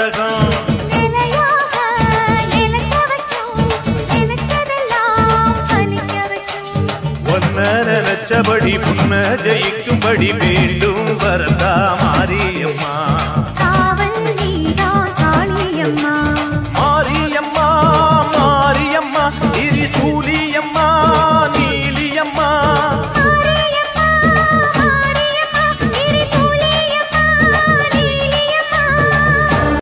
ஜாதகம் நிலையாக நிலைக்க வச்சோம் நினைச்சதெல்லாம் பலிக்க வச்சோம் ஒன்ன நினைச்சபடி புன்ன ஜெயிக்கும்படி வேண்டும் வரதா மாரியம்மா